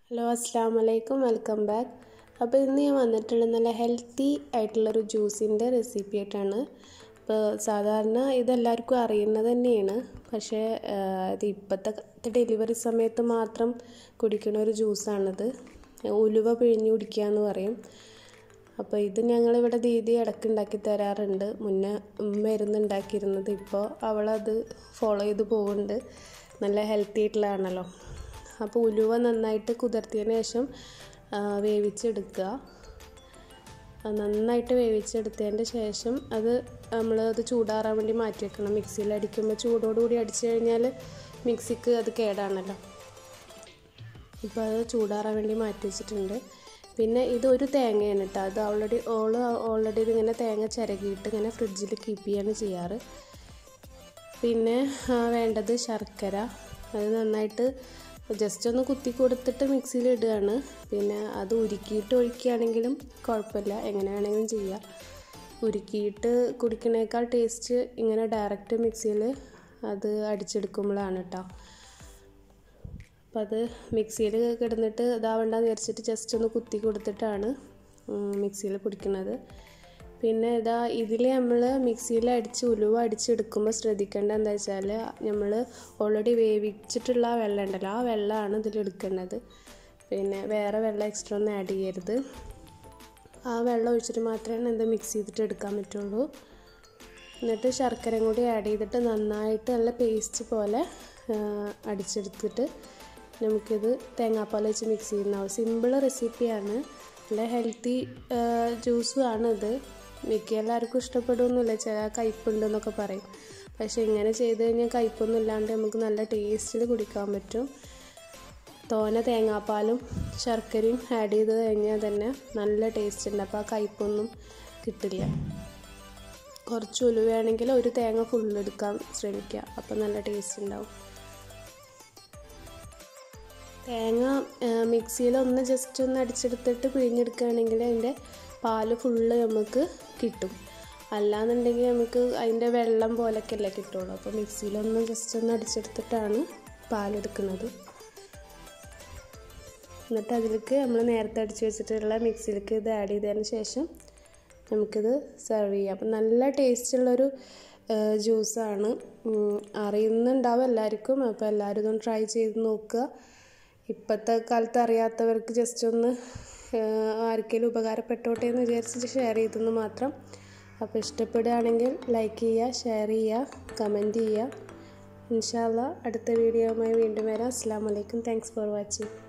hello അസ്സാം വലൈക്കും welcome back അപ്പോൾ ഇന്ന് ഞാൻ വന്നിട്ടുള്ളത് നല്ല ഹെൽത്തി ആയിട്ടുള്ളൊരു ജ്യൂസിൻ്റെ റെസിപ്പി ആയിട്ടാണ് ഇപ്പോൾ സാധാരണ ഇതെല്ലാവർക്കും അറിയുന്നത് തന്നെയാണ് പക്ഷേ ഇത് ഇപ്പോഴത്തെ ഡെലിവറി സമയത്ത് മാത്രം കുടിക്കുന്ന ഒരു ജ്യൂസാണിത് ഉലുവ പിഴിഞ്ഞ് കുടിക്കുക എന്ന് പറയും അപ്പോൾ ഇത് ഞങ്ങളിവിടെ ദീദി ഇടയ്ക്ക് ഉണ്ടാക്കി തരാറുണ്ട് മുന്നേ ഉമ്മയായിരുന്നു ഉണ്ടാക്കിയിരുന്നത് ഇപ്പോൾ അവളത് ഫോളോ ചെയ്ത് പോകുന്നുണ്ട് നല്ല ഹെൽത്തി ആയിട്ടുള്ളതാണല്ലോ അപ്പോൾ ഉലുവ നന്നായിട്ട് കുതിർത്തിയതിന് ശേഷം വേവിച്ചെടുക്കുക നന്നായിട്ട് വേവിച്ചെടുത്തതിൻ്റെ ശേഷം അത് നമ്മൾ അത് ചൂടാറാൻ വേണ്ടി മാറ്റി വെക്കണം മിക്സിയിൽ അടിക്കുമ്പോൾ ചൂടോടുകൂടി അടിച്ചു കഴിഞ്ഞാൽ മിക്സിക്ക് അത് കേടാണല്ലോ ഇപ്പോൾ അത് ചൂടാറാൻ വേണ്ടി മാറ്റി വെച്ചിട്ടുണ്ട് പിന്നെ ഇതൊരു തേങ്ങയാണ് കേട്ടോ അത് ഓൾറെഡി ഓള് ഓൾറെഡി ഇതിങ്ങനെ തേങ്ങ ചിരകിയിട്ട് ഇങ്ങനെ ഫ്രിഡ്ജിൽ കീപ്പ് ചെയ്യാണ് ചെയ്യാറ് പിന്നെ വേണ്ടത് ശർക്കര അത് നന്നായിട്ട് ജസ്റ്റ് ഒന്ന് കുത്തി കൊടുത്തിട്ട് മിക്സിയിൽ ഇടുകയാണ് പിന്നെ അത് ഉരുക്കിയിട്ട് ഒഴിക്കുകയാണെങ്കിലും കുഴപ്പമില്ല എങ്ങനെ വേണമെങ്കിലും ചെയ്യാം ഉരുക്കിയിട്ട് കുടിക്കണേക്കാൾ ടേസ്റ്റ് ഇങ്ങനെ ഡയറക്റ്റ് മിക്സിയിൽ അത് അടിച്ചെടുക്കുമ്പോഴാണ് കേട്ടോ അപ്പോൾ അത് മിക്സിയിൽ കിടന്നിട്ട് ഇതാവണ്ടെന്ന് വിചാരിച്ചിട്ട് ജസ്റ്റ് ഒന്ന് കുത്തി കൊടുത്തിട്ടാണ് മിക്സിയിൽ പൊടിക്കുന്നത് പിന്നെ ഇതാ ഇതിൽ നമ്മൾ മിക്സിയിൽ അടിച്ച് ഉലുവ അടിച്ചെടുക്കുമ്പോൾ ശ്രദ്ധിക്കേണ്ടത് എന്താ വെച്ചാൽ നമ്മൾ ഓൾറെഡി വേവിച്ചിട്ടുള്ള ആ വെള്ളം ഉണ്ടല്ലോ ആ വെള്ളമാണ് ഇതിൽ എടുക്കേണ്ടത് പിന്നെ വേറെ വെള്ളം എക്സ്ട്രാ ഒന്നും ആഡ് ചെയ്യരുത് ആ വെള്ളം ഒഴിച്ചിട്ട് മാത്രമേ ഇത് മിക്സ് ചെയ്തിട്ട് എടുക്കാൻ പറ്റുള്ളൂ എന്നിട്ട് ശർക്കരയും കൂടി ആഡ് ചെയ്തിട്ട് നന്നായിട്ട് നല്ല പേസ്റ്റ് പോലെ അടിച്ചെടുത്തിട്ട് നമുക്കിത് തേങ്ങാപ്പാൽ വെച്ച് മിക്സ് ചെയ്യുന്നതാവും സിമ്പിൾ റെസിപ്പിയാണ് നല്ല ഹെൽത്തി ജ്യൂസും ആണ് ഇത് മിക്ക എല്ലാവർക്കും ഇഷ്ടപ്പെടുമൊന്നുമില്ല ചില കയ്പുണ്ടെന്നൊക്കെ പറയും പക്ഷേ ഇങ്ങനെ ചെയ്ത് കഴിഞ്ഞാൽ കയ്പൊന്നും ഇല്ലാണ്ട് നമുക്ക് നല്ല ടേസ്റ്റിൽ കുടിക്കാൻ പറ്റും തോന തേങ്ങാപ്പാലും ശർക്കരയും ആഡ് ചെയ്ത് കഴിഞ്ഞാൽ തന്നെ നല്ല ടേസ്റ്റ് ഉണ്ട് അപ്പോൾ ആ കയ്പൊന്നും കിട്ടില്ല കുറച്ച് ഉലുവയാണെങ്കിൽ ഒരു തേങ്ങ ഫുള്ളെടുക്കാൻ ശ്രമിക്കുക അപ്പോൾ നല്ല ടേസ്റ്റ് ഉണ്ടാവും തേങ്ങ മിക്സിയിൽ ഒന്ന് ജസ്റ്റ് ഒന്ന് അടിച്ചെടുത്തിട്ട് പിഴിഞ്ഞെടുക്കുകയാണെങ്കിൽ അതിൻ്റെ പാല് ഫുള്ള് നമുക്ക് കിട്ടും അല്ലാന്നുണ്ടെങ്കിൽ നമുക്ക് അതിൻ്റെ വെള്ളം പോലൊക്കെ അല്ലേ കിട്ടുള്ളൂ അപ്പോൾ മിക്സിയിലൊന്ന് ജസ്റ്റ് ഒന്ന് അടിച്ചെടുത്തിട്ടാണ് പാലെടുക്കുന്നത് എന്നിട്ട് അതിലേക്ക് നമ്മൾ നേരത്തെ അടിച്ച് വെച്ചിട്ടുള്ള മിക്സിയിലേക്ക് ഇത് ആഡ് ചെയ്തതിന് ശേഷം നമുക്കിത് സെർവ് ചെയ്യാം അപ്പം നല്ല ടേസ്റ്റുള്ളൊരു ജ്യൂസാണ് അറിയുന്നുണ്ടാവും എല്ലാവർക്കും അപ്പോൾ എല്ലാവരും ഇതൊന്ന് ട്രൈ ചെയ്ത് നോക്കുക ഇപ്പോഴത്തെ കാലത്ത് അറിയാത്തവർക്ക് ജസ്റ്റ് ഒന്ന് ആർക്കെങ്കിലും ഉപകാരപ്പെട്ടോട്ടെ എന്ന് വിചാരിച്ചിട്ട് ഷെയർ ചെയ്തെന്ന് മാത്രം അപ്പോൾ ഇഷ്ടപ്പെടുകയാണെങ്കിൽ ലൈക്ക് ചെയ്യുക ഷെയർ ചെയ്യുക കമൻറ്റ് ചെയ്യുക ഇൻഷാല്ല അടുത്ത വീഡിയോയുമായി വീണ്ടും വരാം അസ്സാം വലൈക്കും താങ്ക്സ് ഫോർ വാച്ചിങ്